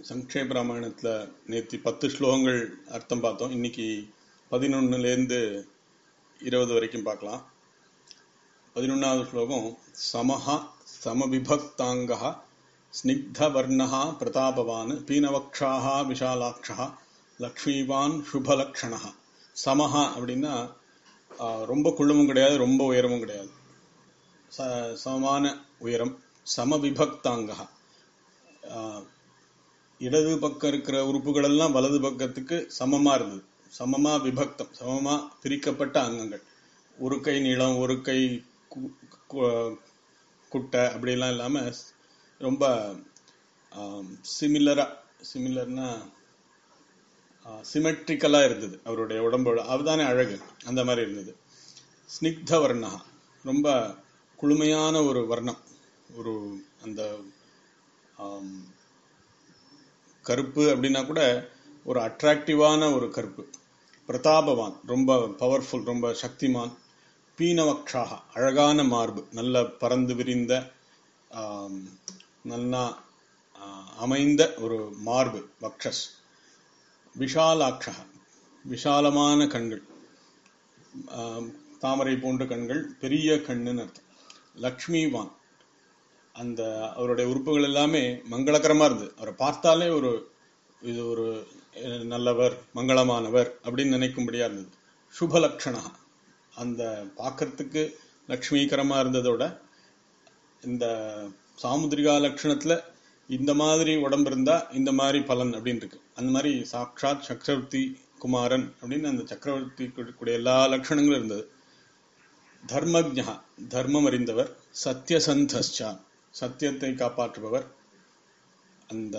சங்கேப ராமாயணத்தில் நேற்று பத்து ஸ்லோகங்கள் அர்த்தம் பார்த்தோம் இன்னைக்கு பதினொன்னுலேருந்து இருபது வரைக்கும் பார்க்கலாம் பதினொன்றாவது ஸ்லோகம் சமஹ சமவிபக்தாங்கா ஸ்னிக்தவர்ணா பிரதாபவான் பீனவக்ஷாக விஷாலாட்சா லக்ஷ்மிவான் சுபலக்ஷணா சமஹா அப்படின்னா ஆஹ், ரொம்ப குள்ளமும் கிடையாது ரொம்ப உயரமும் கிடையாது ச சமமான உயரம் சமவிபக்தாங்கா ஆஹ், இடது பக்கம் இருக்கிற உறுப்புகள் எல்லாம் வலது பக்கத்துக்கு சமமா இருந்தது சமமா விபக்தம் சமமா பிரிக்கப்பட்ட அங்கங்கள் ஒரு கை நீளம் ஒரு கை கு- கு- குட்டை அப்படிலாம் இல்லாம ரொம்ப சிமிலரா சிமிலர்னா சிமெட்ரிக்கலா இருந்தது அவருடைய உடம்போட அதுதானே அழகு அந்த மாதிரி இருந்தது ஸ்னிக்த வர்ணா ரொம்ப குளுமையான ஒரு வர்ணம் ஒரு அந்த ஆம், கருப்பு அப்படின்னா கூட ஒரு அட்ராக்டிவான ஒரு கருப்பு பிரதாபவான் ரொம்ப பவர்ஃபுல் ரொம்ப சக்திமான் பீனவக்ஷாக அழகான மார்பு நல்ல பறந்து விரிந்த ஆம், நல்லா ஆ, அமைந்த ஒரு மார்பு வக்ஷஸ் விஷாலாட்சா விஷாலமான கண்கள் ஆம், தாமரை போன்ற கண்கள் பெரிய கண்ணுன்னு அர்த்தம் லக்ஷ்மிவான் அந்த அவருடைய உறுப்புகள் எல்லாமே மங்களகரமா இருந்தது அவரை பார்த்தாலே ஒரு இது ஒரு அஹ், நல்லவர் மங்களமானவர் அப்படின்னு நினைக்கும்படியா இருந்தது சுபலக்ஷணா அந்த பார்க்கறதுக்கு லக்ஷ்மீகரமா இருந்ததோட இந்த சாமுத்திரிகா லட்சணத்துல இந்த மாதிரி உடம்பு இருந்தா இந்த மாதிரி பலன் அப்படின்னு இருக்கு அந்த மாதிரி சாக்ஷாத் சக்கரவர்த்தி குமாரன் அப்படின்னு அந்த சக்கரவர்த்தி கூடிய எல்லா லட்சணங்களும் இருந்தது தர்மஜா தர்மம் அறிந்தவர் சத்தியசந்தஸ்சா சத்தியத்தை காப்பாற்றுபவர் அந்த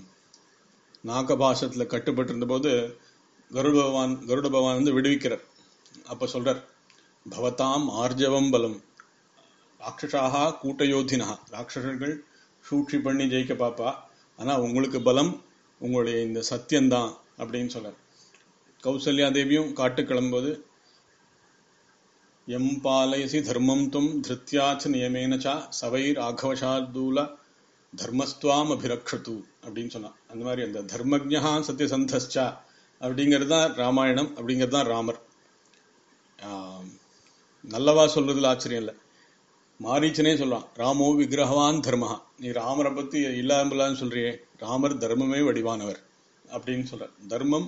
நாகபாசத்துல கட்டுப்பட்டு இருந்தபோது கருட பகவான் கருட பகவான் வந்து விடுவிக்கிறார் அப்ப சொல்றார் பவதாம் ஆர்ஜவம் பலம் ராட்சசாக கூட்டயோதினா ராட்சசர்கள் சூழ்ச்சி பண்ணி ஜெயிக்க பாப்பா ஆனா உங்களுக்கு பலம் உங்களுடைய இந்த சத்தியம்தான் அப்படின்னு சொல்றார் கௌசல்யா தேவியும் காட்டு கிளம்பும்போது எம் பாலயசி தர்மம் தும் திருத்யாச்ச நியமேன ச சவை ராഘவசார்தூல தர்மஸ்துவாம் அபிரக்ஷது அப்படின்னு சொன்னான் அந்த மாதிரி அந்த தர்மஜா சத்யசந்தஸ்சா அப்படிங்கிறது தான் ராமாயணம் அப்படிங்கிறது தான் ராமர் ஆம், நல்லவா சொல்றதுல ஆச்சரியம் இல்லை மாரீச்சனே சொல்றான் ராமோ விக்கிரகவான் தர்மஹா நீ ராமரை பத்தி இல்லாமலான்னு சொல்றியே ராமர் தர்மமே வடிவானவர் அப்படின்னு சொல்ற தர்மம்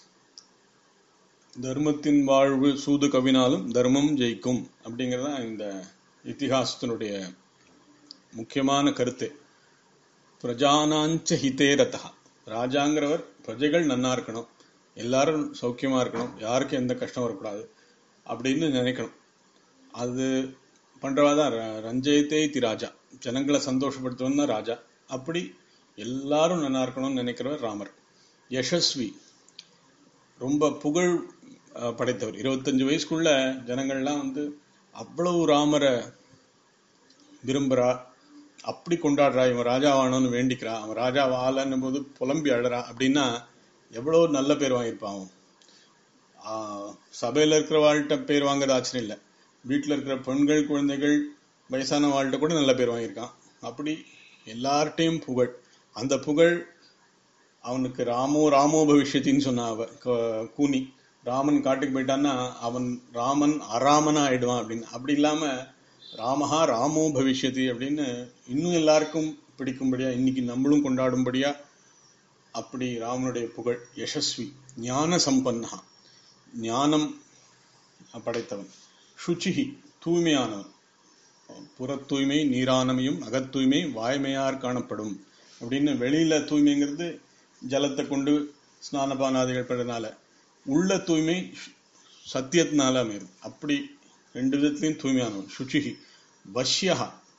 தர்மத்தின் வாழ்வு சூது கவினாலும் தர்மம் ஜெயிக்கும் அப்படிங்கிறது தான் இந்த இத்திஹாசத்தினுடைய முக்கியமான கருத்து பிரஜானாஞ்ச ஹிதே ரதா ராஜாங்கிறவர் பிரஜைகள் நன்னா இருக்கணும் எல்லாரும் சௌக்கியமா இருக்கணும் யாருக்கும் எந்த கஷ்டம் வரக்கூடாது அப்படின்னு நினைக்கணும் அது பண்றவா தான் ர- ரஞ்சயத்தே தி ராஜா ஜனங்களை சந்தோஷப்படுத்துவன் தான் ராஜா அப்படி எல்லாரும் நல்லா இருக்கணும்னு நினைக்கிறவர் ராமர் யசஸ்வி ரொம்ப புகழ் அஹ், படைத்தவர் இருபத்தஞ்சு வயசுக்குள்ள ஜனங்கள்லாம் வந்து அவ்வளவு ராமரை விரும்புறா அப்படி கொண்டாடுறா இவன் ராஜாவானோன்னு வேண்டிக்கிறா அவன் ராஜா வாழன்னும் போது புலம்பி அழறா அப்படின்னா எவ்வளவு நல்ல பேர் வாங்கியிருப்பான் அவன் ஆஹ், சபையில இருக்கிற வாழ்கிட்ட பேர் வாங்குறது ஆச்சரியம் இல்லை வீட்டில் இருக்கிற பெண்கள் குழந்தைகள் வயசான வாழ்கிட்ட கூட நல்ல பேர் வாங்கியிருக்கான் அப்படி எல்லார்ட்டையும் புகழ் அந்த புகழ் அவனுக்கு ராமோ ராமோ பவிஷ்யத்தின்னு சொன்னா அவ க- கூனி ராமன் காட்டுக்கு போயிட்டான்னா அவன் ராமன் அராமனா ஆயிடுவான் அப்படின்னு அப்படி இல்லாம ராமஹா ராமோ பவிஷ்யதி அப்படின்னு இன்னும் எல்லாருக்கும் பிடிக்கும்படியா இன்னைக்கு நம்மளும் கொண்டாடும்படியா அப்படி ராமனுடைய புகழ் யசஸ்வி ஞான சம்பன்னா ஞானம் படைத்தவன் சுச்சிகி தூய்மையானவன் புற தூய்மை நீரானமையும் அகத்தூய்மை வாய்மையார் காணப்படும் அப்படின்னு வெளியில தூய்மைங்கிறது ஜலத்தை கொண்டு ஸ்நானபானாதிகள் படுறதுனால உள்ள தூய்மை சு- சத்தியத்தினால அமையும் அப்படி ரெண்டு விதத்திலையும் தூய்மையானவன் சுச்சிகி வஷ்யா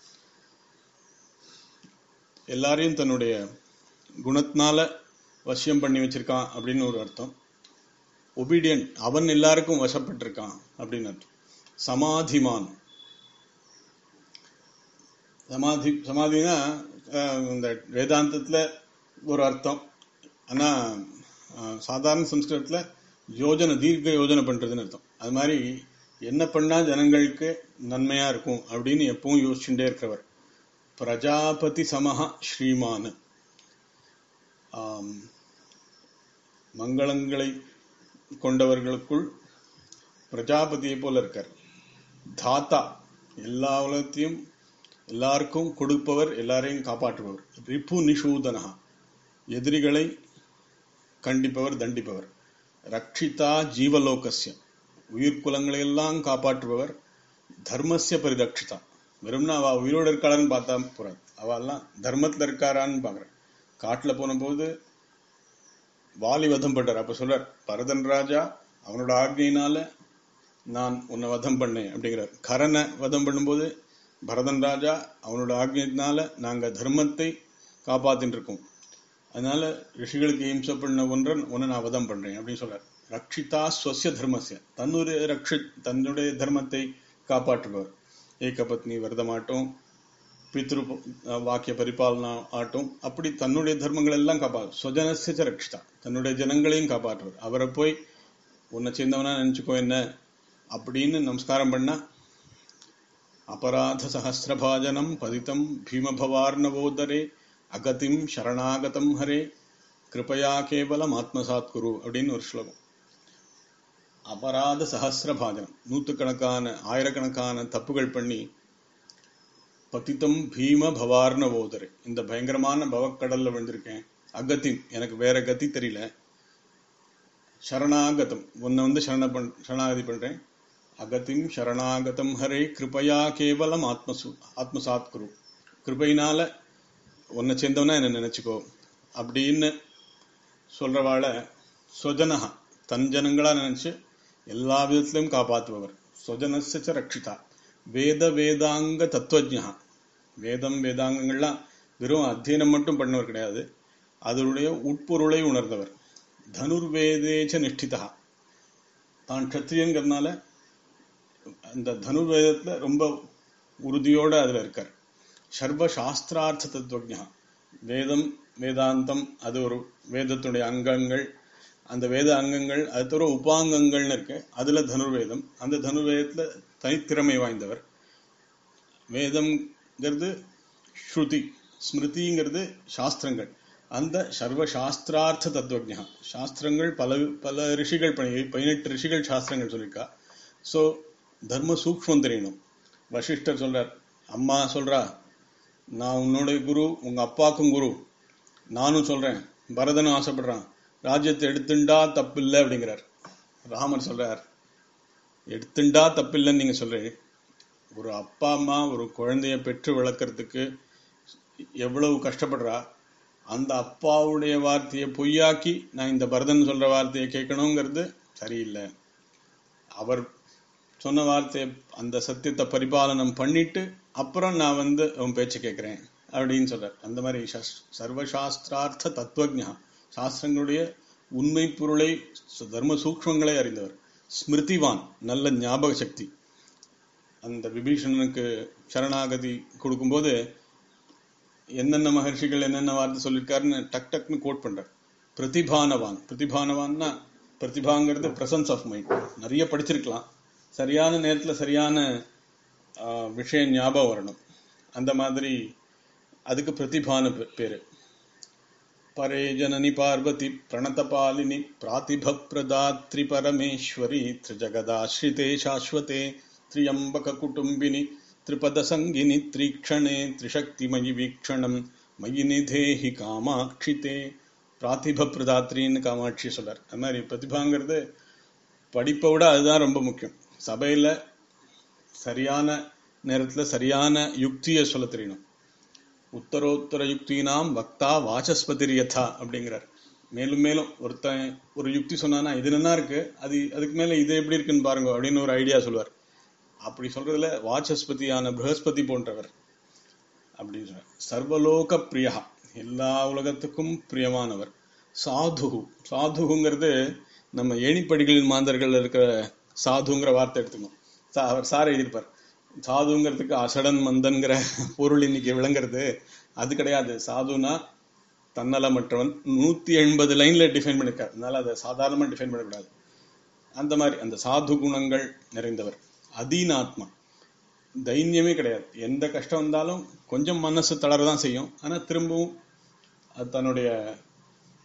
எல்லாரையும் தன்னுடைய குணத்தினால வசியம் பண்ணி வச்சிருக்கான் அப்படின்னு ஒரு அர்த்தம் ஒபீடியன் அவன் எல்லாருக்கும் வசப்பட்டிருக்கான் அப்படின்னு அர்த்தம் சமாதிமான் சமாதி சமாதினா அஹ், இந்த வேதாந்தத்துல ஒரு அர்த்தம் ஆனா அஹ், சாதாரண சம்ஸ்கிருதத்துல யோஜனை தீர்க்க யோஜனை பண்றதுன்னு அர்த்தம் அது மாதிரி என்ன பண்ணா ஜனங்களுக்கு நன்மையா இருக்கும் அப்படின்னு எப்பவும் யோசிச்சுட்டே இருக்கிறவர் பிரஜாபதி சமஹ ஸ்ரீமான் ஆம், மங்களங்களை கொண்டவர்களுக்குள் பிரஜாபதியை போல இருக்கார் தாத்தா எல்லா உலகத்தையும் எல்லாருக்கும் கொடுப்பவர் எல்லாரையும் காப்பாற்றுபவர் ரிப்பு நிஷூதனஹா எதிரிகளை கண்டிப்பவர் தண்டிப்பவர் ரக்ஷிதா ஜீவலோகஸ்ய உயிர்குலங்களை எல்லாம் காப்பாற்றுபவர் தர்மஸ்ய பரிரக்ஷிதா வெறும்னா அவ உயிரோடு இருக்காளான்னு பார்த்தா போறாது அவ எல்லாம் தர்மத்துல இருக்காரான்னு பாக்குறேன் காட்டுல போன போது வாலி வதம் பண்றார் அப்ப சொல்றார் பரதன் ராஜா அவனோட ஆக்ஞையினால நான் உன்னை வதம் பண்ணேன் அப்படிங்கிறார் கரனை வதம் பண்ணும்போது பரதன் ராஜா அவனோட ஆக்ஞையினால நாங்க தர்மத்தை காப்பாத்தின்னு இருக்கோம் அதனால ரிஷிகளுக்கு இம்சை பண்ண ஒன்றன் உன்னை நான் வதம் பண்றேன் அப்படின்னு சொல்றார் ரக்ஷிதா ஸ்வசிய தர்மசிய தன்னுடைய ரக்ஷி தன்னுடைய தர்மத்தை காப்பாற்றுபவர் ஏகபத்னி விரதமாட்டும் பித்ரு வாக்கிய பரிபாலனா ஆட்டும் அப்படி தன்னுடைய தர்மங்கள் எல்லாம் காப்பாற்று சுவஜனசிய ரக்ஷிதா தன்னுடைய ஜனங்களையும் காப்பாற்றுவார் அவரை போய் உன்னை சேர்ந்தவனா நினைச்சுக்கோ என்ன அப்படின்னு நமஸ்காரம் பண்ணா அபராத சஹசிரபாஜனம் பதிதம் பீமபவார்ணவோதரே அகதிம் சரணாகதம் ஹரே கிருபயா கேவலம் ஆத்மசாத் குரு அப்படின்னு ஒரு ஸ்லோகம் அபராத சஹசிரபாஜனம் நூற்றுக்கணக்கான ஆயிரக்கணக்கான தப்புகள் பண்ணி பதித்தம் பீம பவார்ணவோதரே இந்த பயங்கரமான பவக்கடல்ல விழுந்திருக்கேன் அகத்திம் எனக்கு வேற கதி தெரியல சரணாகதம் உன்னை வந்து சரண பண் சரணாகதி பண்றேன் அகத்திம் சரணாகதம் ஹரே கிருபயா கேவலம் ஆத்மசு ஆத்மசாத் குரு கிருபையினால உன்னை சேர்ந்தவனா என்ன நினைச்சுக்கோ அப்படின்னு சொல்றவாள சொஜனஹா தன் ஜனங்களா நினைச்சு எல்லா விதத்திலையும் காப்பாற்றுபவர் சொஜனச ரட்சிதா வேத வேதாங்க தத்துவஜா வேதம் வேதாங்கங்கள்லாம் வெறும் அத்தியனம் மட்டும் பண்ணவர் கிடையாது அதனுடைய உட்பொருளை உணர்ந்தவர் தனுர்வேதேச்ச நிஷ்டிதா தான் கத்திரியங்கிறதுனால அந்த தனுர்வேதத்துல ரொம்ப உறுதியோட அதுல இருக்கார் சர்வ சாஸ்திரார்த்த தத்துவஜா வேதம் வேதாந்தம் அது ஒரு வேதத்துடைய அங்கங்கள் அந்த வேத அங்கங்கள் அது தவிர உபாங்கங்கள்னு இருக்கு அதுல தனுர்வேதம் அந்த தனுர்வேதத்துல தனித்திறமை வாய்ந்தவர் வேதம்ங்கிறது ஸ்ருதி ஸ்மிருதிங்கிறது சாஸ்திரங்கள் அந்த சர்வ சாஸ்திரார்த்த தத்துவஜா சாஸ்திரங்கள் பல பல ரிஷிகள் பண்ணி பதினெட்டு ரிஷிகள் சாஸ்திரங்கள் சொல்லியிருக்கா ஸோ தர்ம சூக்ஷ்மம் தெரியணும் வசிஷ்டர் சொல்றார் அம்மா சொல்றா நான் உன்னுடைய குரு உங்க அப்பாக்கும் குரு நானும் சொல்றேன் பரதனும் ஆசைப்படுறான் ராஜ்யத்தை எடுத்துண்டா தப்பில்லை அப்படிங்கிறார் ராமர் சொல்றார் எடுத்துண்டா தப்பில்லைன்னு நீங்க சொல்றீங்க ஒரு அப்பா அம்மா ஒரு குழந்தைய பெற்று வளர்க்கறதுக்கு எவ்வளவு கஷ்டப்படுறா அந்த அப்பாவுடைய வார்த்தையை பொய்யாக்கி நான் இந்த பரதன் சொல்ற வார்த்தையை கேட்கணுங்கிறது சரியில்லை அவர் சொன்ன வார்த்தையை அந்த சத்தியத்தை பரிபாலனம் பண்ணிட்டு அப்புறம் நான் வந்து அவன் பேச்சு கேட்கிறேன் அப்படின்னு சொல்றார் அந்த மாதிரி சஸ்- சர்வசாஸ்திரார்த்த தத்துவஜா சாஸ்திரங்களுடைய உண்மை பொருளை சு- தர்ம சூக்ஷ்மங்களை அறிந்தவர் ஸ்மிருதிவான் நல்ல ஞாபக சக்தி அந்த விபீஷணனுக்கு சரணாகதி கொடுக்கும்போது என்னென்ன மகர்ஷிகள் என்னென்ன வார்த்தை சொல்லியிருக்காருன்னு டக் டக்னு கோட் பண்றார் பிரதிபானவான் பிரதிபானவான்னா பிரதிபாங்கிறது பிரசன்ஸ் ஆஃப் மைண்ட் நிறைய படிச்சிருக்கலாம் சரியான நேரத்துல சரியான ஆ, விஷயம் ஞாபகம் வரணும் அந்த மாதிரி அதுக்கு பிரதிபான பே- பேரு பரே ஜனனி பார்வதி பிரணதபாலினி பிராதிப பிரதாத்ரி பரமேஸ்வரி திரிஜகதாஸ்ரிதே சாஸ்வதே திரியம்பக குடும்பினி திரிபத சங்கினி த்ரீக்ஷணே திரிசக்திமயி வீக்ஷணம் மயி நிதேஹி காமாட்சிதே பிராதிப பிரதாத்ரின்னு காமாட்சி சொல்றார் அது மாதிரி பிரதிபாங்கிறது படிப்பை விட அதுதான் ரொம்ப முக்கியம் சபையில சரியான நேரத்துல சரியான யுக்தியை சொல்ல தெரியணும் உத்தரோத்தர யுக்தினாம் வக்தா வாசஸ்பதிர் யதா அப்படிங்கிறார் மேலும் மேலும் ஒருத்தன் ஒரு யுக்தி சொன்னானா இது நல்லா இருக்கு அது அதுக்கு மேல இது எப்படி இருக்குன்னு பாருங்க அப்படின்னு ஒரு ஐடியா சொல்லுவார் அப்படி சொல்றதுல வாசஸ்பதியான ப்ரஹஸ்பதி போன்றவர் அப்படின்னு சொல்றார் சர்வலோக பிரியா எல்லா உலகத்துக்கும் பிரியமானவர் சாது சாதுங்கிறது நம்ம ஏணிப்படிகளின் மாந்தர்கள் இருக்கிற சாதுங்கிற வார்த்தை எடுத்துக்கணும் சா- அவர் சார் எழுதியிருப்பார் சாதுங்கிறதுக்கு அசடன் மந்தன்கிற பொருள் இன்னைக்கு விளங்குறது அது கிடையாது சாதுனா தன்னலமற்றவன் நூத்தி எண்பது லைன்ல டிஃபைன் பண்ணிருக்காரு அதனால அதை சாதாரணமா டிஃபைன் பண்ணக்கூடாது அந்த மாதிரி அந்த சாது குணங்கள் நிறைந்தவர் அதீனாத்மா தைரியமே கிடையாது எந்த கஷ்டம் வந்தாலும் கொஞ்சம் மனசு தளரதான் செய்யும் ஆனா திரும்பவும் அது தன்னுடைய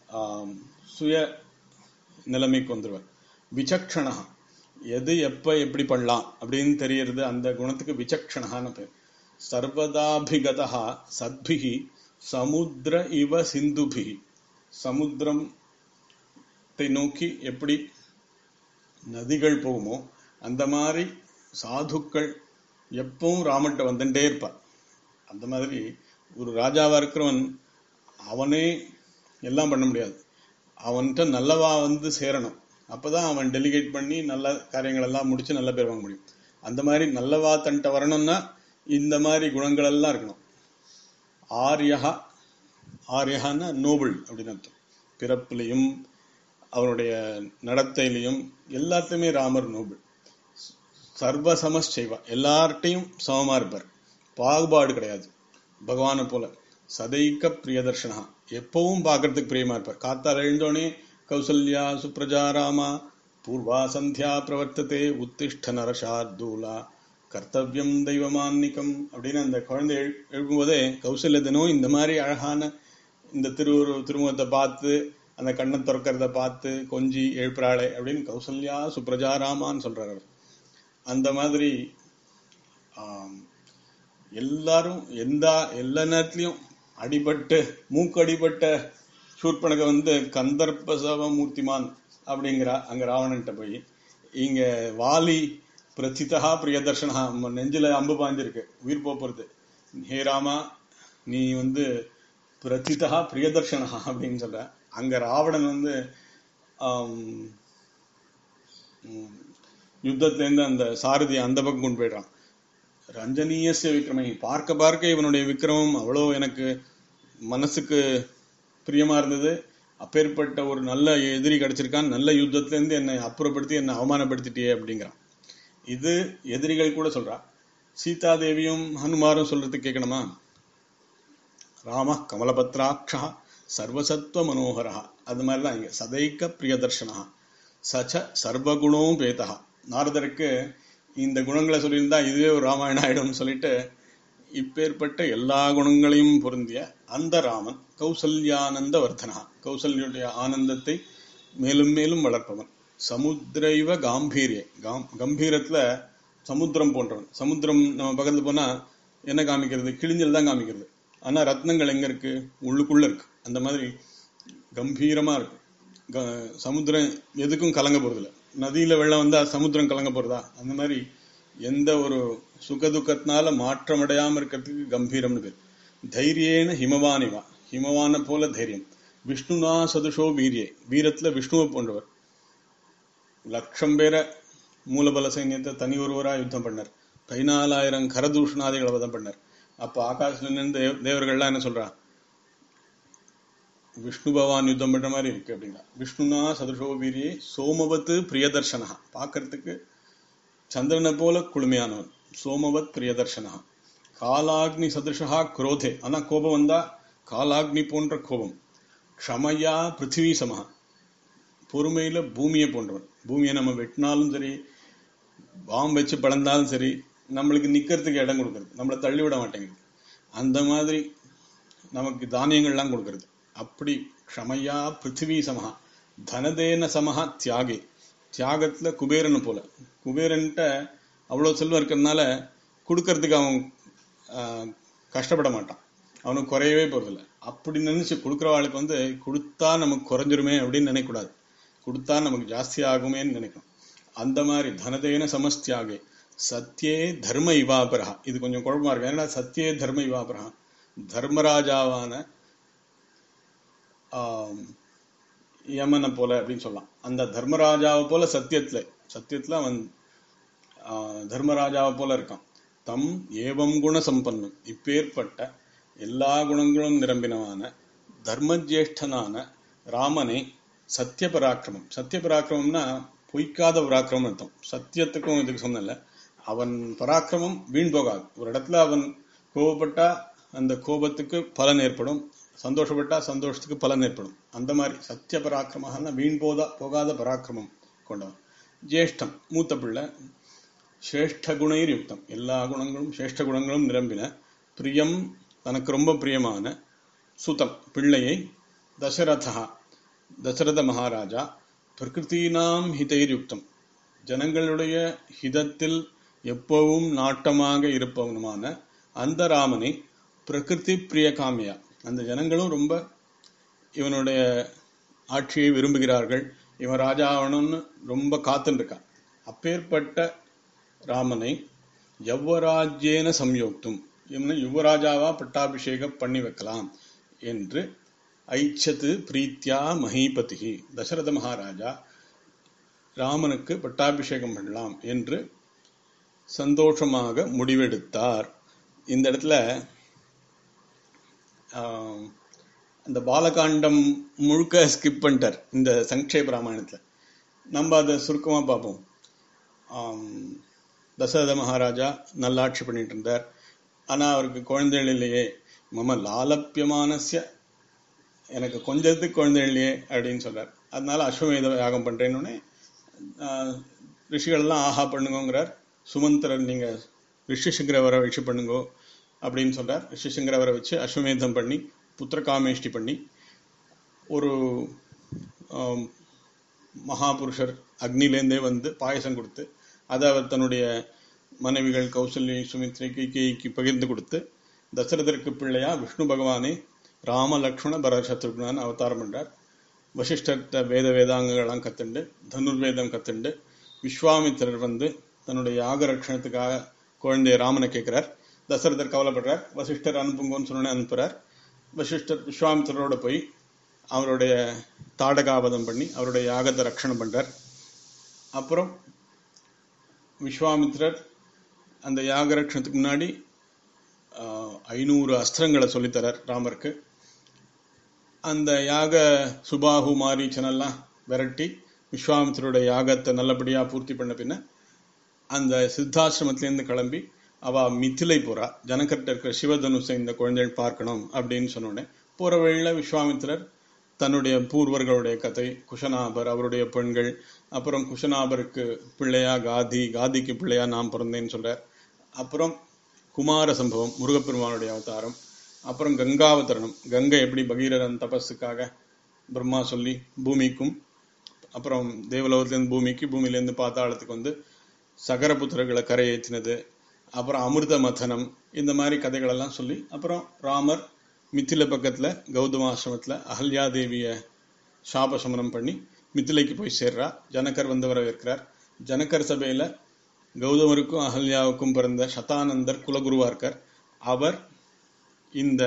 ஆம், சுய நிலைமைக்கு வந்துருவார் விசக்ஷணா எது எப்ப எப்படி பண்ணலாம் அப்படின்னு தெரியறது அந்த குணத்துக்கு விசக்ஷணான்னு பேர் சர்வதாபிகதா சத்பிகி சமுத்திர இவ சிந்துபிகி சமுத்திரத்தை நோக்கி எப்படி நதிகள் போகுமோ அந்த மாதிரி சாதுக்கள் எப்பவும் ராமன்ட்ட வந்துட்டே இருப்பார் அந்த மாதிரி ஒரு ராஜாவா இருக்கிறவன் அவனே எல்லாம் பண்ண முடியாது அவன்கிட்ட நல்லவா வந்து சேரணும் அப்பதான் அவன் டெலிகேட் பண்ணி நல்ல காரியங்கள் எல்லாம் முடிச்சு நல்ல பேர் வாங்க முடியும் அந்த மாதிரி நல்லவா தன்ட்ட வரணும்னா இந்த மாதிரி குணங்கள் எல்லாம் இருக்கணும் ஆரியஹா ஆரியஹான்னா நோபல் அப்படின்னு அர்த்தம் பிறப்புலையும் அவனுடைய நடத்தையிலையும் எல்லாத்தையுமே ராமர் நோபல் சர்வசமஸ் செய்வா எல்லார்ட்டையும் சமமா இருப்பார் பாகுபாடு கிடையாது பகவானை போல சதைக்க பிரியதர்ஷனா எப்பவும் பார்க்கறதுக்கு பிரியமா இருப்பார் காத்தால் எழுந்தோடனே கௌசல்யா சுப்ரஜா ராமா பூர்வா சந்தியா பிரவர்த்ததே உத்திஷ்ட நரசார்தூலா கர்த்தவியம் தெய்வமான்னிக்கம் அப்படின்னு அந்த குழந்தை எழு- எழுப்பும்போதே கௌசல்ய தினம் இந்த மாதிரி அழகான இந்த திருவுரு திருமுகத்தை பார்த்து அந்த கண்ணை திறக்கிறத பார்த்து கொஞ்சி எழுப்புறாளே அப்படின்னு கௌசல்யா சுப்ரஜா ராமான்னு சொல்றாரு அவர். அந்த மாதிரி ஆம், எல்லாரும் எந்த எல்லா நேரத்திலையும் அடிபட்டு மூக்கு அடிபட்ட சூர்பனக வந்து கந்தர்ப்பசவ மூர்த்திமான் அப்படிங்கிறா அங்க ராவணன்ட்ட போய் இங்க வாலி பிரசிதா பிரியதர்ஷனா நம்ம நெஞ்சில அம்பு பாய்ஞ்சிருக்கு உயிர் போப் போறது ஹே ராமா நீ வந்து பிரசிதா பிரியதர்ஷனா அப்படின்னு சொல்ற அங்க ராவணன் வந்து ஆம், ம், யுத்தத்துல இருந்து அந்த சாரதி அந்த பக்கம் கொண்டு போயிடுறான் ரஞ்சனீயசிய விக்ரமை பார்க்க பார்க்க இவனுடைய விக்ரமம் அவ்வளோ எனக்கு மனசுக்கு பிரியமா இருந்தது அப்பேற்பட்ட ஒரு நல்ல எதிரி கிடைச்சிருக்கான் நல்ல யுத்தத்துல இருந்து என்னை அப்புறப்படுத்தி என்னை அவமானப்படுத்திட்டியே அப்படிங்கிறான் இது எதிரிகள் கூட சொல்றா சீதாதேவியும் ஹனுமாரும் சொல்றது கேட்கணுமா ராம கமலபத்ராட்சா சர்வசத்வ மனோகரா அது மாதிரிதான் இங்க சதைக்க பிரியதர்ஷனா சச்ச சர்வகுணோ பேதா நாரதருக்கு இந்த குணங்களை சொல்லியிருந்தா இதுவே ஒரு ராமாயணம் ஆயிடும்னு சொல்லிட்டு இப்பேற்பட்ட எல்லா குணங்களையும் பொருந்திய அந்த ராமன் கௌசல்யானந்த வர்தனா கௌசல்யுடைய ஆனந்தத்தை மேலும் மேலும் வளர்ப்பவன் சமுத்திரைவ காம்பீரிய காம் கம்பீரத்துல சமுத்திரம் போன்றவன் சமுத்திரம் நம்ம பக்கத்துல போனா என்ன காமிக்கிறது கிழிஞ்சல் தான் காமிக்கிறது ஆனா ரத்னங்கள் எங்க இருக்கு உள்ளுக்குள்ள இருக்கு அந்த மாதிரி கம்பீரமா இருக்கு க- சமுத்திரம் எதுக்கும் கலங்க போறதில்ல நதியில வெள்ளம் வந்தா சமுத்திரம் கலங்க போறதா அந்த மாதிரி எந்த ஒரு சுகதுக்கத்தினால மாற்றமடையாம இருக்கிறதுக்கு கம்பீரம்னு பேர் தைரியேன ஹிமவானிவா ஹிமவான போல தைரியம் விஷ்ணுனா சதுஷோ வீரியே வீரத்துல விஷ்ணுவை போன்றவர் லட்சம் பேரை மூலபல சைன்யத்தை தனி ஒருவரா யுத்தம் பண்ணார் பதினாலாயிரம் கரதூஷணாதிகளை வதம் பண்ணார் அப்ப ஆகாஷ்ல நின்று தேவ- தேவர்கள்லாம் என்ன சொல்றா விஷ்ணு பகவான் யுத்தம் பண்ற மாதிரி இருக்கு அப்படின்னா விஷ்ணுனா சதுஷோ வீரியே சோமவத்து பிரியதர்ஷனா பார்க்கறதுக்கு சந்திரனை போல குளுமையானவன் சோமவத் பிரியதர்ஷனா காலாக்னி சதுஷா குரோதே ஆனா கோபம் வந்தா காலாக்னி போன்ற கோபம் க்ஷமையா பிருத்திவி சமஹா பொறுமையில பூமியை போன்றவன் பூமியை நம்ம வெட்டினாலும் சரி பாம்பு வச்சு பிளந்தாலும் சரி நம்மளுக்கு நிக்கிறதுக்கு இடம் கொடுக்கறது நம்மளை தள்ளி விட மாட்டேங்குது அந்த மாதிரி நமக்கு தானியங்கள்லாம் கொடுக்கறது அப்படி க்ஷமையா பிருத்திவி சமஹா தனதேன சமஹா தியாகே தியாகத்துல குபேரனை போல குபேரன்ட்ட அவ்வளோ செல்வம் இருக்கிறதுனால கொடுக்கறதுக்கு அவன் ஆஹ், கஷ்டப்பட மாட்டான் அவனுக்கு குறையவே போறதில்ல அப்படி நினைச்சு கொடுக்குறவாளுக்கு வந்து கொடுத்தா நமக்கு குறைஞ்சிருமே அப்படின்னு நினைக்கக்கூடாது கொடுத்தா நமக்கு ஜாஸ்தி ஆகுமேன்னு நினைக்கணும் அந்த மாதிரி தனதேன சமஸ்தியாகே சத்தியே தர்ம இவாபரா இது கொஞ்சம் குழப்பமா இருக்கு ஏன்னா சத்தியே தர்ம இவாபரா தர்மராஜாவான ஆம், யமனை போல அப்படின்னு சொல்லலாம் அந்த தர்மராஜாவை போல சத்தியத்துல சத்தியத்துல அவன் ஆ, தர்மராஜாவை போல இருக்கான் தம் ஏவம் குண சம்பன்னம் இப்பேற்பட்ட எல்லா குணங்களும் நிரம்பினவான தர்மஜேஷ்டனான ராமனை சத்திய பராக்கிரமம் சத்திய பராக்கிரமம்னா பொய்க்காத பராக்கிரமம் அர்த்தம் சத்தியத்துக்கும் இதுக்கு சொன்னல அவன் பராக்கிரமம் வீண் போகாது ஒரு இடத்துல அவன் கோபப்பட்டா அந்த கோபத்துக்கு பலன் ஏற்படும் சந்தோஷப்பட்டா சந்தோஷத்துக்கு பலன் ஏற்படும் அந்த மாதிரி சத்திய பராக்கிரமம்னா வீண் போதா போகாத பராக்கிரமம் கொண்டவன் ஜேஷ்டம் மூத்த பிள்ளை சிரேஷ்ட குணைர் யுக்தம் எல்லா குணங்களும் சிரேஷ்ட குணங்களும் நிரம்பின பிரியம் தனக்கு ரொம்ப பிரியமான சுதம் பிள்ளையை தசரதா தசரத மகாராஜா பிரகிருத்தீனாம் ஹிதைர்யுக்தம் ஜனங்களுடைய ஹிதத்தில் எப்பவும் நாட்டமாக இருப்பவனுமான அந்த ராமனை பிரகிருதி பிரிய காமியா அந்த ஜனங்களும் ரொம்ப இவனுடைய ஆட்சியை விரும்புகிறார்கள் இவன் ராஜாவணும்னு ரொம்ப காத்துன்னு இருக்கான் அப்பேற்பட்ட ராமனை யவ்வராஜ்யேன சம்யோக்தும் இவனை யுவராஜாவா பட்டாபிஷேகம் பண்ணி வைக்கலாம் என்று ஐச்சத்து பிரீத்யா மஹீபதி தசரத மகாராஜா ராமனுக்கு பட்டாபிஷேகம் பண்ணலாம் என்று சந்தோஷமாக முடிவெடுத்தார் இந்த இடத்துல ஆம், அந்த பாலகாண்டம் முழுக்க ஸ்கிப் பண்ணிட்டார் இந்த சங்கேப ராமாயணத்துல நம்ம அதை சுருக்கமா பார்ப்போம் ஆம், தசரத மகாராஜா நல்லாட்சி பண்ணிட்டு இருந்தார் ஆனா அவருக்கு குழந்தைகள் இல்லையே மம லாலப்பியமானஸ்ய எனக்கு கொஞ்சத்துக்கு குழந்தைகள் இல்லையே அப்படின்னு சொல்றார் அதனால அஸ்வமேத யாகம் பண்றேன்னு ரிஷிகள் எல்லாம் ஆஹா பண்ணுங்கிறார் சுமந்திரர் நீங்க ரிஷிசங்கரவரை வச்சு பண்ணுங்க அப்படின்னு சொல்றார் ரிஷிசங்கரவரை வச்சு அஸ்வமேதம் பண்ணி புத்திரகாமேஷ்டி பண்ணி ஒரு ஆம், மகாபுருஷர் அக்னிலேருந்தே வந்து பாயசம் கொடுத்து அதை அவர் தன்னுடைய மனைவிகள் கௌசல்யை சுமித்ரை கைகேயிக்கு பகிர்ந்து கொடுத்து தசரதற்கு பிள்ளையா விஷ்ணு பகவானே ராம லக்ஷ்மண பரத சத்ருக்னான் அவதாரம் பண்றார் வசிஷ்டர்கிட்ட வேத வேதாங்கங்கள்லாம் கத்துண்டு தனுர்வேதம் கத்துண்டு விஸ்வாமித்திரர் வந்து தன்னுடைய யாக ரட்சணத்துக்காக குழந்தைய ராமனை கேட்கிறார் தசரதர் கவலைப்படுறார் வசிஷ்டர் அனுப்புங்கன்னு சொன்னோன்னே அனுப்புறார் வசிஷ்டர் விஸ்வாமித்திரரோட போய் அவருடைய தாடகாவதம் பண்ணி அவருடைய யாகத்தை ரட்சணம் பண்றார் அப்புறம் விஸ்வாமித்திரர் அந்த யாக ரட்சணத்துக்கு முன்னாடி ஆஹ், ஐநூறு அஸ்திரங்களை சொல்லித்தரார் ராமருக்கு அந்த யாக சுபாகு மாரீச்சனெல்லாம் விரட்டி விஸ்வாமித்திரோட யாகத்தை நல்லபடியா பூர்த்தி பண்ண பின்ன அந்த சித்தாசிரமத்திலேருந்து கிளம்பி அவ மிथिலை போறா ஜனகர்ட்ட இருக்கிற சிவதனுஷை இந்த குழந்தைகள் பார்க்கணும் அப்படின்னு சொன்னோடனே போற வழியில விஸ்வாமித்திரர் தன்னுடைய பூர்வர்களுடைய கதை குஷனாபர் அவருடைய பெண்கள் அப்புறம் குஷனாபருக்கு பிள்ளையா காதி காதிக்கு பிள்ளையா நான் பிறந்தேன்னு சொல்றார் அப்புறம் குமார சம்பவம் முருகப்பெருமானுடைய அவதாரம் அப்புறம் கங்காவதரணம் கங்கை எப்படி பகீரதன் தபஸுக்காக பிரம்மா சொல்லி பூமிக்கும் அப்புறம் தேவலோகத்திலேருந்து பூமிக்கு பூமியிலேருந்து பாத்தாளத்துக்கு வந்து சகரபுத்திரர்களை கரையேற்றினது அப்புறம் அமிர்த மதனம் இந்த மாதிரி கதைகள் எல்லாம் சொல்லி அப்புறம் ராமர் மித்தில பக்கத்துல கௌதமாசிரமத்துல அகல்யா தேவிய சாபசமனம் பண்ணி மித்திலைக்கு போய் சேர்றா ஜனகர் வந்து வரவேற்கிறார் ஜனகர் சபையில கௌதமருக்கும் அகல்யாவுக்கும் பிறந்த சதானந்தர் குலகுருவா இருக்கார் அவர் இந்த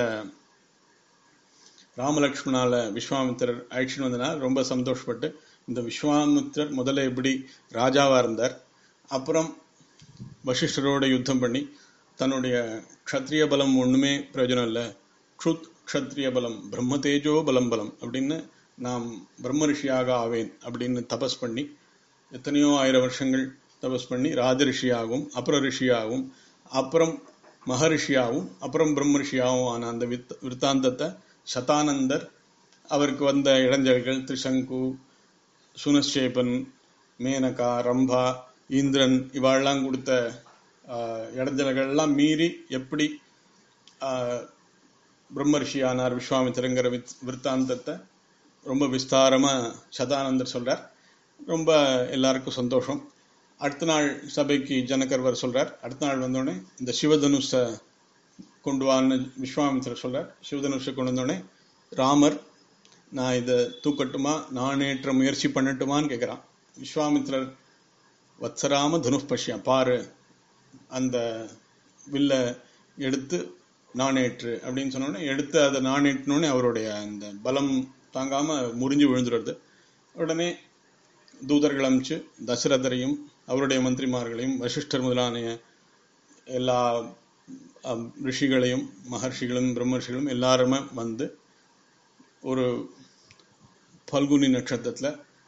ராமலக்ஷ்மணால விஸ்வாமித்திரர் அழைச்சிட்டு வந்தனால ரொம்ப சந்தோஷப்பட்டு இந்த விஸ்வாமித்திரர் முதல்ல எப்படி ராஜாவா இருந்தார் அப்புறம் வசிஷ்டரோட யுத்தம் பண்ணி தன்னுடைய க்ஷத்ரிய பலம் ஒண்ணுமே பிரயோஜனம் இல்லை க்ஷுத் க்ஷத்ரிய பலம் பிரம்ம தேஜோ பலம் பலம் அப்படின்னு நாம் பிரம்ம ரிஷியாக ஆவேன் அப்படின்னு தபஸ் பண்ணி எத்தனையோ ஆயிரம் வருஷங்கள் தபஸ் பண்ணி ராஜ ரிஷியாகவும் அப்புறம் ரிஷியாகவும் அப்புறம் மகரிஷியாகவும் அப்புறம் பிரம்ம ரிஷியாகவும் ஆன அந்த வித் விற்த்தாந்தத்தை சதானந்தர் அவருக்கு வந்த இளைஞர்கள் திரிசங்கு சுனஷேபன் மேனகா ரம்பா இந்திரன் இவாளெல்லாம் கொடுத்த ஆஹ், இடைஞ்சல்கள்லாம் மீறி எப்படி ஆஹ், பிரம்மரிஷி ஆனார் விஸ்வாமித்திரங்கிற வித் விற்த்தாந்தத்தை ரொம்ப விஸ்தாரமா சதானந்தர் சொல்றார் ரொம்ப எல்லாருக்கும் சந்தோஷம் அடுத்த நாள் சபைக்கு ஜனகர் வர சொல்றார் அடுத்த நாள் வந்தோடனே இந்த சிவதனுஷ கொண்டு வான்னு விஸ்வாமித்திரர் சொல்றார் சிவதனுஷை கொண்டு வந்தோடனே ராமர் நான் இதை தூக்கட்டுமா நானேற்ற முயற்சி பண்ணட்டுமான்னு கேட்குறான் விஸ்வாமித்திரர் வத்சராம தனுஷ் பஷ்யா பாரு அந்த வில்ல எடுத்து நாணேற்று அப்படின்னு சொன்னோடனே எடுத்து அதை நாணேற்றினோடனே அவருடைய அந்த பலம் தாங்காம முறிஞ்சு விழுந்துடுறது உடனே தூதர்கள் அனுப்பிச்சு தசரதரையும் அவருடைய மந்திரிமார்களையும் வசிஷ்டர் முதலான எல்லா அம், ரிஷிகளையும் மகர்ஷிகளும் பிரம்மர்ஷிகளும் எல்லாருமே வந்து ஒரு பல்குனி நட்சத்திரத்துல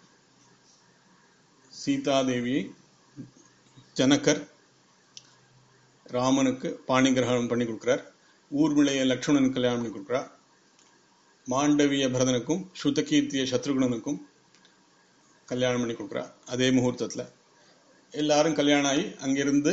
சீதாதேவியை ஜனகர் ராமனுக்கு பாணி கிரகணம் பண்ணி கொடுக்கிறார் ஊர்மிளைய லக்ஷ்மணன் கல்யாணம் பண்ணி கொடுக்கிறார் மாண்டவிய பரதனுக்கும் ஸ்ருதகீர்த்திய சத்ருகுணனுக்கும் கல்யாணம் பண்ணி கொடுக்குறா அதே முகூர்த்தத்துல எல்லாரும் கல்யாணம் ஆகி அங்கிருந்து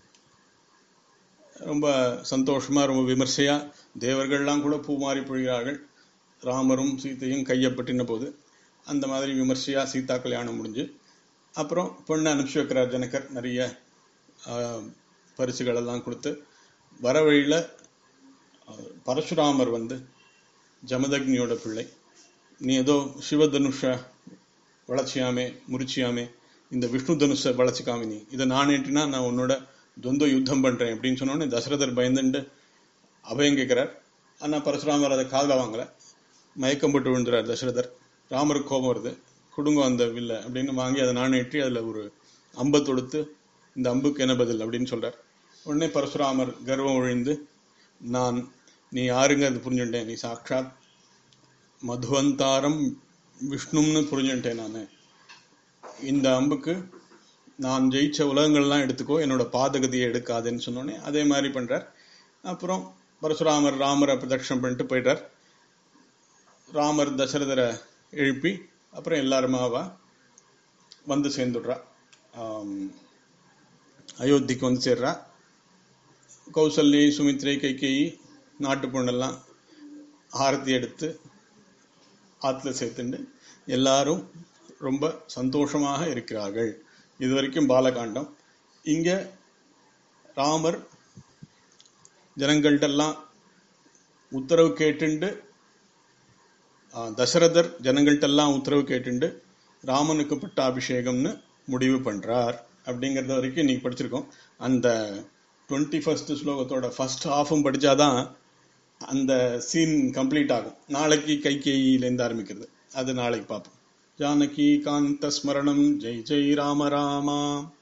ரொம்ப சந்தோஷமா ரொம்ப விமர்சையா தேவர்கள்லாம் கூட பூ மாறி பொழிகிறார்கள் ராமரும் சீதையும் கையப்பட்டின போது அந்த மாதிரி விமர்சையா சீதா கல்யாணம் முடிஞ்சு அப்புறம் பொண்ணை அனுப்பிச்சு வைக்கிறார் ஜனகர் நிறைய ஆஹ், பரிசுகள் எல்லாம் கொடுத்து வர வழியில ஆஹ், பரசுராமர் வந்து ஜமதக்னியோட பிள்ளை நீ ஏதோ சிவதனுஷ வளர்ச்சியாமே முறிச்சியாமே இந்த விஷ்ணு தனுஷ வளர்ச்சிக்காமி நீ இதை நான் ஏற்றினா நான் உன்னோட துவந்த யுத்தம் பண்றேன் அப்படின்னு சொன்னோடனே தசரதர் பயந்துண்டு அபயம் கேட்கிறார் ஆனா பரசுராமர் அதை காதுல வாங்கல மயக்கம் போட்டு விழுந்துறார் தசரதர் ராமருக்கு கோபம் வருது கொடுங்க அந்த வில்ல அப்படின்னு வாங்கி அதை நான் ஏற்றி அதுல ஒரு அம்பை தொடுத்து இந்த அம்புக்கு என்ன பதில் அப்படின்னு சொல்றார் உடனே பரசுராமர் கர்வம் ஒழிந்து நான் நீ யாருங்க அது புரிஞ்சுட்டேன் நீ சாட்சாத் மதுவந்தாரம் விஷ்ணும்னு புரிஞ்சுட்டேன் நான் இந்த அம்புக்கு நான் ஜெயிச்ச உலகங்கள்லாம் எடுத்துக்கோ என்னோட பாதகதியை எடுக்காதுன்னு சொன்னோடனே அதே மாதிரி பண்றார் அப்புறம் பரசுராமர் ராமரை பிரதட்சணம் பண்ணிட்டு போயிட்டார் ராமர் தசரதரை எழுப்பி அப்புறம் எல்லாருமாவா வந்து சேர்ந்துடுறா ஆம், அயோத்திக்கு வந்து சேர்றா கௌசல்யை சுமித்ரை கைகேயி நாட்டு பொண்ணெல்லாம் ஆரத்தி எடுத்து ஆத்துல சேர்த்துண்டு எல்லாரும் ரொம்ப சந்தோஷமாக இருக்கிறார்கள் இது வரைக்கும் பாலகாண்டம் இங்க ராமர் ஜனங்கள்ட்டெல்லாம் உத்தரவு கேட்டுண்டு ஆ, தசரதர் ஜனங்கள்ட்டெல்லாம் உத்தரவு கேட்டுண்டு ராமனுக்கு பட்டாபிஷேகம்னு முடிவு பண்றார் அப்படிங்கறது வரைக்கும் இன்னைக்கு படிச்சிருக்கோம் அந்த டுவெண்ட்டி ஃபர்ஸ்ட் ஸ்லோகத்தோட ஃபர்ஸ்ட் ஹாஃபும் படிச்சாதான் அந்த சீன் கம்ப்ளீட் ஆகும் நாளைக்கு கைகேயிலேருந்து ஆரம்பிக்கிறது அது நாளைக்கு பார்ப்போம் ஜானகி காந்த ஸ்மரணம் ஜெய் ஜெய் ராம ராமா